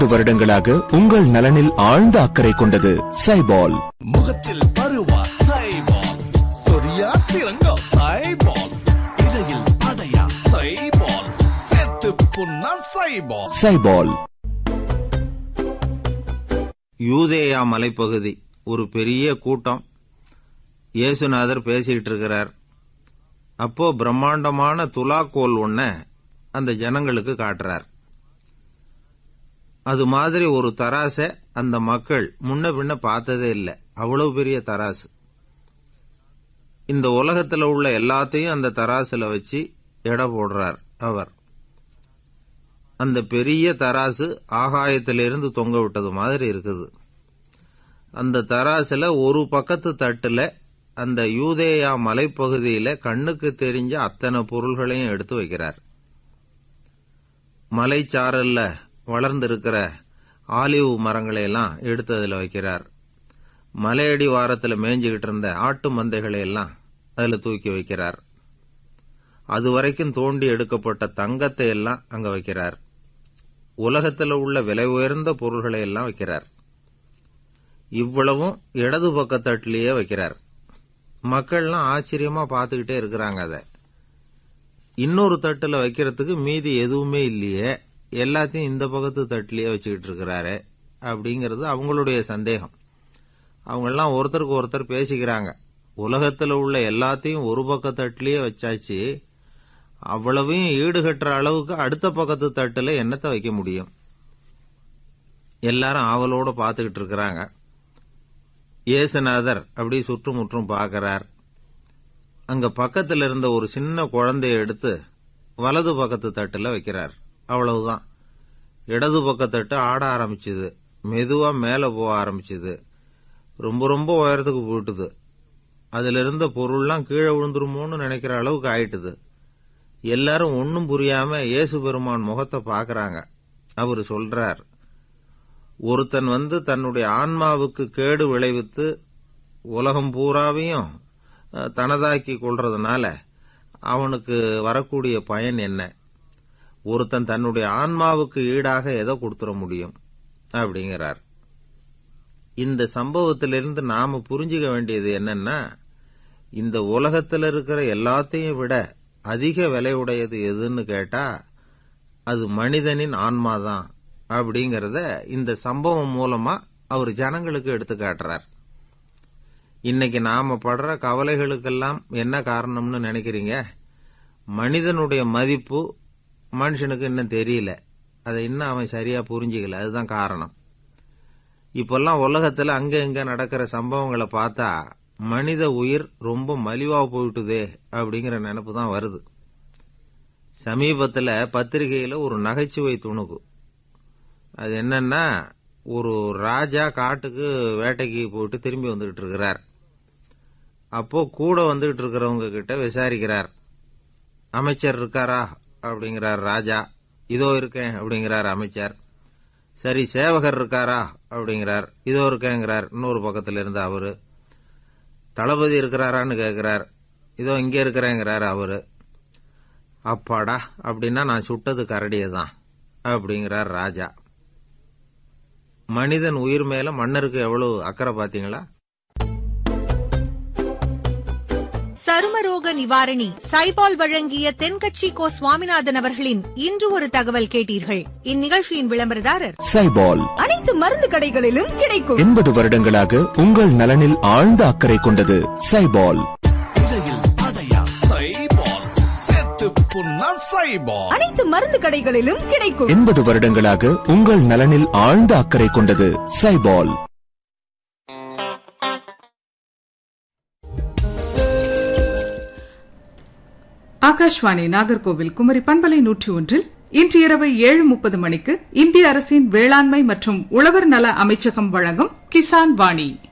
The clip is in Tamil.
வருடங்களாக உங்கள் நலனில் ஆழ்ந்த அக்கறை கொண்டது சைபால் முகத்தில் பருவா சைபால் சொரியா சிறங்கோ சைபால் இடையில் அடையா சைபால் செத்து புண்ணா சைபால் சைபால் யூதேயா மலைப்பகுதி ஒரு பெரிய கூட்டம் இயேசுநாதர் பேசிக்கிட்டு இருக்கிறார் அப்போ பிரம்மாண்டமான துலாக்கோல் ஒன்ன அந்த ஜனங்களுக்கு காட்டுறார் அது மாதிரி ஒரு தராசை அந்த மக்கள் முன்ன பின்ன பார்த்ததே இல்லை அவ்வளவு பெரிய தராசு இந்த உலகத்துல உள்ள எல்லாத்தையும் அந்த தராசுல வச்சு எடை போடுறார் அவர் அந்த பெரிய தராசு ஆகாயத்திலிருந்து தொங்க விட்டது மாதிரி இருக்குது அந்த தராசுல ஒரு பக்கத்து தட்டுல அந்த யூதேயா மலைப்பகுதியில கண்ணுக்கு தெரிஞ்ச அத்தனை பொருள்களையும் எடுத்து வைக்கிறார் மலைச்சாரல்ல வளர்ந்திருக்கிற ஆலிவ் மரங்களை எல்லாம் எடுத்து அதில் வைக்கிறார் மலையடி வாரத்தில் மேய்ஞ்சுக்கிட்டு இருந்த ஆட்டு மந்தைகளை எல்லாம் அதில் தூக்கி வைக்கிறார் அது வரைக்கும் தோண்டி எடுக்கப்பட்ட தங்கத்தை எல்லாம் அங்க வைக்கிறார் உலகத்தில் உள்ள விலை உயர்ந்த பொருள்களை எல்லாம் வைக்கிறார் இவ்வளவும் இடது பக்கத்தட்டிலேயே வைக்கிறார் மக்கள்லாம் ஆச்சரியமா பார்த்துக்கிட்டே இருக்கிறாங்க அதை இன்னொரு தட்டுல வைக்கிறதுக்கு மீதி எதுவுமே இல்லையே எல்லாத்தையும் இந்த பக்கத்து தட்டிலேயே வச்சுக்கிட்டு இருக்கிறாரு அப்படிங்கிறது அவங்களுடைய சந்தேகம் அவங்கெல்லாம் ஒருத்தருக்கு ஒருத்தர் பேசிக்கிறாங்க உலகத்துல உள்ள எல்லாத்தையும் ஒரு பக்க தட்டிலேயே வச்சாச்சு அவ்வளவையும் ஈடுகட்டுற அளவுக்கு அடுத்த பக்கத்து தட்டுல என்னத்தை வைக்க முடியும் எல்லாரும் ஆவலோட பார்த்துக்கிட்டு இருக்கிறாங்க இயேசுநாதர் அப்படி சுற்றுமுற்றும் பார்க்கறார் அங்க பக்கத்துல இருந்த ஒரு சின்ன குழந்தைய எடுத்து வலது பக்கத்து தட்டுல வைக்கிறார் அவ்வளவுதான் இடது பக்கத்தட்டு ஆட ஆரம்பிச்சுது மெதுவா மேல போக ஆரம்பிச்சுது ரொம்ப ரொம்ப உயரத்துக்கு போயிட்டுது அதுல இருந்த பொருள்லாம் கீழே விழுந்துருமோன்னு நினைக்கிற அளவுக்கு ஆயிட்டுது எல்லாரும் ஒன்னும் புரியாம இயேசு பெருமான் முகத்தை பாக்குறாங்க அவர் சொல்றார் ஒருத்தன் வந்து தன்னுடைய ஆன்மாவுக்கு கேடு விளைவித்து உலகம் பூராவையும் அஹ், தனதாக்கி கொள்றதுனால அவனுக்கு வரக்கூடிய பயன் என்ன ஒருத்தன் தன்னுடைய ஆன்மாவுக்கு ஈடாக எதை கொடுத்துட முடியும் அப்படிங்கிறார் இந்த சம்பவத்திலிருந்து நாம புரிஞ்சுக்க வேண்டியது என்னன்னா இந்த உலகத்துல இருக்கிற எல்லாத்தையும் விட அதிக விலை உடையது எதுன்னு கேட்டா அது மனிதனின் ஆன்மாதான் அப்படிங்கறத இந்த சம்பவம் மூலமா அவர் ஜனங்களுக்கு எடுத்து காட்டுறார் இன்னைக்கு நாம படுற கவலைகளுக்கெல்லாம் என்ன காரணம்னு நினைக்கிறீங்க மனிதனுடைய மதிப்பு மனுஷனுக்கு இன்னும் தெரியல அதை இன்னும் அவன் சரியா புரிஞ்சுக்கல அதுதான் காரணம் இப்பெல்லாம் உலகத்துல அங்க இங்க நடக்கிற சம்பவங்களை பார்த்தா மனித உயிர் ரொம்ப மலிவா போயிட்டுதே அப்படிங்கிற நினைப்பு தான் வருது சமீபத்துல பத்திரிகையில ஒரு நகைச்சுவை துணுக்கு அது என்னன்னா ஒரு ராஜா காட்டுக்கு வேட்டைக்கு போயிட்டு திரும்பி வந்துகிட்டு இருக்கிறார் அப்போ கூட வந்துகிட்டு இருக்கிறவங்க கிட்ட விசாரிக்கிறார் அமைச்சர் இருக்காரா அப்படிங்கிறார் ராஜா இதோ இருக்கேன் அப்படிங்கிறார் அமைச்சர் சரி சேவகர் இருக்காரா அப்படிங்கிறார் இதோ இருக்கேங்கிறார் இன்னொரு பக்கத்துல இருந்து அவரு தளபதி இருக்கிறாரான்னு கேட்கிறார் இதோ இங்க இருக்கிறேங்கிறார் அவரு அப்பாடா அப்படின்னா நான் சுட்டது கரடியை தான் அப்படிங்கிறார் ராஜா மனிதன் உயிர் மேல மன்னருக்கு எவ்வளவு அக்கறை பாத்தீங்களா சருமரோக நிவாரணி சைபால் வழங்கிய தென்கட்சி கோ சுவாமிநாதன் அவர்களின் இன்று ஒரு தகவல் கேட்டீர்கள் இந்நிகழ்ச்சியின் விளம்பரதாரர் சைபால் அனைத்து மருந்து கடைகளிலும் கிடைக்கும் எண்பது வருடங்களாக உங்கள் நலனில் ஆழ்ந்த அக்கறை கொண்டது சைபால் இடையில் அடையா சைபால் செத்து புண்ணா சைபால் அனைத்து மருந்து கடைகளிலும் கிடைக்கும் எண்பது வருடங்களாக உங்கள் நலனில் ஆழ்ந்த அக்கறை கொண்டது சைபால் ஆகாஷ்வாணி நாகர்கோவில் குமரி பண்பலை நூற்றி ஒன்றில் இன்று இரவு ஏழு முப்பது மணிக்கு இந்திய அரசின் வேளாண்மை மற்றும் உழவர் நல அமைச்சகம் வழங்கும் கிசான் வாணி